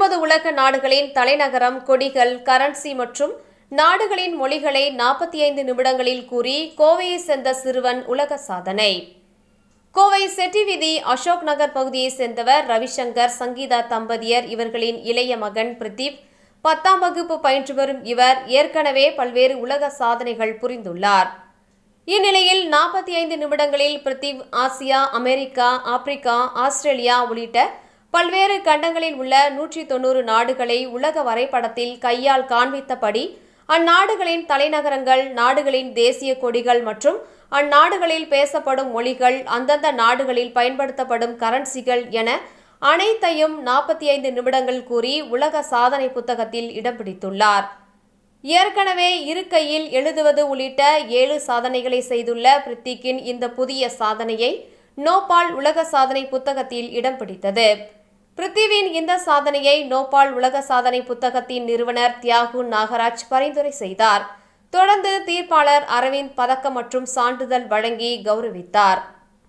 பத்தொன்பது உலக நாடுகளின் தலைநகரம் கொடிகள் கரன்சி மற்றும் நாடுகளின் மொழிகளை நாற்பத்தி ஐந்து நிமிடங்களில் கூறி கோவையை சேர்ந்த சிறுவன் உலக சாதனை கோவை செட்டி வீதி அசோக் நகர் பகுதியைச் சேர்ந்தவர் ரவிசங்கர் சங்கீதா தம்பதியர் இவர்களின் இளைய மகன் பிரதீப் பத்தாம் வகுப்பு பயின்று வரும் இவர் ஏற்கனவே பல்வேறு உலக சாதனைகள் புரிந்துள்ளார் இந்நிலையில் நாற்பத்தி ஐந்து நிமிடங்களில் Pradeep Asia America Africa Australia உள்ளிட்ட பல்வேறு கண்டங்களில் உள்ள நூற்றி தொண்ணூறு நாடுகளை உலக வரைபடத்தில் கையால் காண்பித்தபடி அந்நாடுகளின் தலைநகரங்கள் நாடுகளின் தேசிய கொடிகள் மற்றும் அந்நாடுகளில் பேசப்படும் மொழிகள் அந்தந்த நாடுகளில் பயன்படுத்தப்படும் கரன்சிகள் என அனைத்தையும் நாற்பத்தி ஐந்து நிமிடங்கள் கூறி உலக சாதனை புத்தகத்தில் இடம் பிடித்துள்ளார் ஏற்கனவே இருக்கையில் எழுதுவது உள்ளிட்ட ஏழு சாதனைகளை செய்துள்ள பிரித்திக்கின் இந்த புதிய சாதனையை நோபால் உலக சாதனை புத்தகத்தில் இடம் பிடித்தது பிருத்திவின் இந்த சாதனையை நோபால் உலக சாதனை புத்தகத்தின் நிறுவனர் தியாகு நாகராஜ் பரிந்துரை செய்தார் தொடர்ந்து தீர்ப்பாளர் அரவிந்த் பதக்கம் மற்றும் சான்றிதழ் வழங்கி கௌரவித்தார்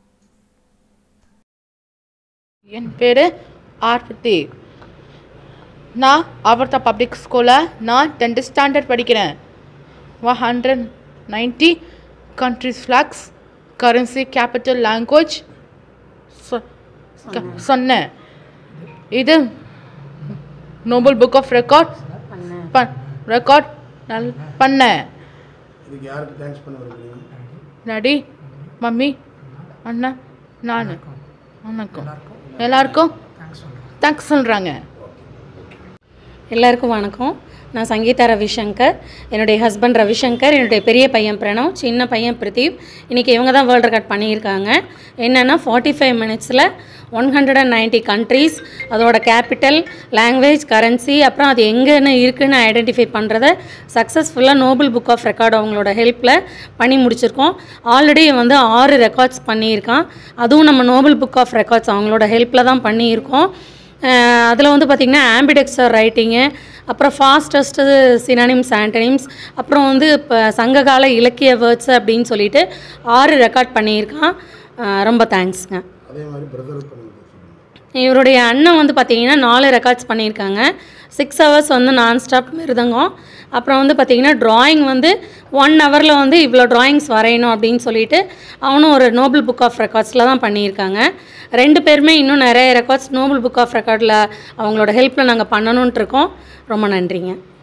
என் பேர் ஆர் பிரதீக் நான் அவர்தா பப்ளிக் ஸ்கூலில் நான் டென்த்து ஸ்டாண்டர்ட் படிக்கிறேன் one hundred ninety countries flags currency capital language சொன்னேன் இது Nobel book of record record நல் பண்ணேன் இதுக்கு யாருக்கு தேங்க்ஸ் பண்ண விரும்புறீங்க டாடி மம்மி அண்ணா நான் வணக்கம் எல்லாருக்கும் தேங்க்ஸ் சொல்கிறாங்க எல்லாருக்கும் வணக்கம் நான் சங்கீதா ரவிசங்கர் என்னுடைய ஹஸ்பண்ட் ரவிசங்கர் என்னுடைய பெரிய பையன் பிரணவ் சின்ன பையன் பிரதீப் இன்றைக்கி இவங்க தான் வேர்ல்டு ரெக்கார்ட் பண்ணியிருக்காங்க என்னென்னா ஃபார்ட்டி ஃபைவ் மினிட்ஸில் one hundred and ninety countries அதோட கேபிட்டல் லாங்குவேஜ் கரன்சி அப்புறம் அது எங்கேன்னு இருக்குன்னு ஐடென்டிஃபை பண்ணுறத சக்ஸஸ்ஃபுல்லாக நோபல் புக் ஆஃப் ரெக்கார்டு அவங்களோட ஹெல்ப்பில் பண்ணி முடிச்சிருக்கோம் ஆல்ரெடி வந்து ஆறு ரெக்கார்ட்ஸ் பண்ணியிருக்கான் அதுவும் நம்ம நோபல் புக் ஆஃப் ரெக்கார்ட்ஸ் அவங்களோட ஹெல்ப்பில் தான் பண்ணியிருக்கோம் அதில் வந்து பார்த்திங்கன்னா ஆம்பிடெக்ஸர் ரைட்டிங்கு அப்புறம் ஃபாஸ்டஸ்ட்டு சினானிம்ஸ் ஆண்டனிம்ஸ் அப்புறம் வந்து இப்போ சங்ககால இலக்கிய வேர்ட்ஸ் அப்படின்னு சொல்லிட்டு ஆறு ரெக்கார்ட் பண்ணியிருக்கான் அஹ் ரொம்ப தேங்க்ஸ்ங்க அதே மாதிரி பிரதர் பண்ணி சொல்லுங்கள் இவருடைய அண்ணன் வந்து பார்த்தீங்கன்னா நாலு ரெக்கார்ட்ஸ் பண்ணியிருக்காங்க சிக்ஸ் ஹவர்ஸ் வந்து நான் ஸ்டாப் மிருதங்கம் அப்புறம் வந்து பார்த்தீங்கன்னா drawing வந்து ஒன் ஹவரில் வந்து இவ்வளோ drawings வரையணும் அப்படின்னு சொல்லிட்டு அவனும் ஒரு நோபல் புக் ஆஃப் ரெக்கார்ட்ஸில் தான் பண்ணியிருக்காங்க ரெண்டு பேருமே இன்னும் நிறைய ரெக்கார்ட்ஸ் நோபல் புக் ஆஃப் ரெக்கார்டில் அவங்களோட ஹெல்ப்பில் நாங்கள் பண்ணணுன்ட்டு இருக்கோம் ரொம்ப நன்றிங்க